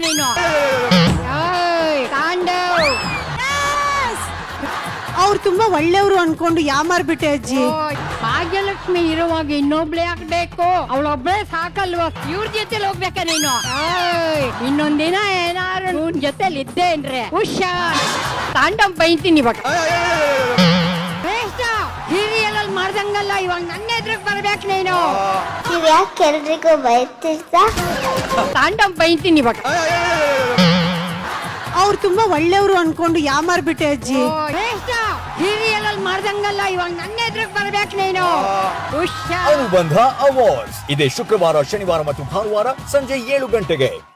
ನೀನು ಏಯ್, ತಾಂಡವ್ ಅವ್ರು ತುಂಬಾ ಒಳ್ಳೆಯವರು ಅನ್ಕೊಂಡು ಯಾಮಾರ್ಬಿಟ್ಟೆ ಅಜ್ಜಿ ಓಯ್, ಭಾಗ್ಯಲಕ್ಷ್ಮಿ ಇರುವಾಗ ಇನ್ನೊಬ್ಳೆ ಹಾಕ್ಬೇಕು ಅವಳೊಬ್ಳೆ ಸಾಕಲ್ವ ಇವ್ರ ಜೊತೆಲಿ ಹೋಗ್ಬೇಕ ನೀನು ಏಯ್, ಇನ್ನೊಂದಿನ ಏನಾರು ಇವ್ನ ಜೊತೆಲಿ ಇದ್ದೆ ಅಂದ್ರೆ ಹುಷಾರ್ ತಾಂಡವ್ ಬೈತೀನಿ ಇವಾಗ ಸೀರಿಯಲ್ ಅಲ್ಲಿ ಮಾಡ್ದಂಗಲ್ಲ ಇವಾಗ ನನ್ನ ಎದುರಿಗೆ ಬರ್ಬೇಕು ನೀನು ನೀವ್ ಯಾಕೆ ಎಲ್ರಿಗೂ ಬೈತಿರ್ತಾ ತಾಂಡವ್ ಬೈತೀನಿ ಇವಾಗ ಅವ್ರು ತುಂಬಾ ಒಳ್ಳೆಯವರು ಅನ್ಕೊಂಡು ಯಾಮಾರ್ಬಿಟ್ಟೆ ಅಜ್ಜಿ ಸೀರಿಯಲ್ ಅಲ್ಲಿ ಮಾಡ್ದಂಗಲ್ಲ ಇವಾಗ ನನ್ನ ಎದುರಿಗೆ ಬರ್ಬೇಕು ನೀನು ಹುಷಾರ್ ಅನುಬಂಧ ಅವಾರ್ಡ್ಸ್ ಇದೇ ಶುಕ್ರವಾರ ಶನಿವಾರ ಮತ್ತು ಭಾನುವಾರ ಸಂಜೆ ಏಳು ಗಂಟೆಗೆ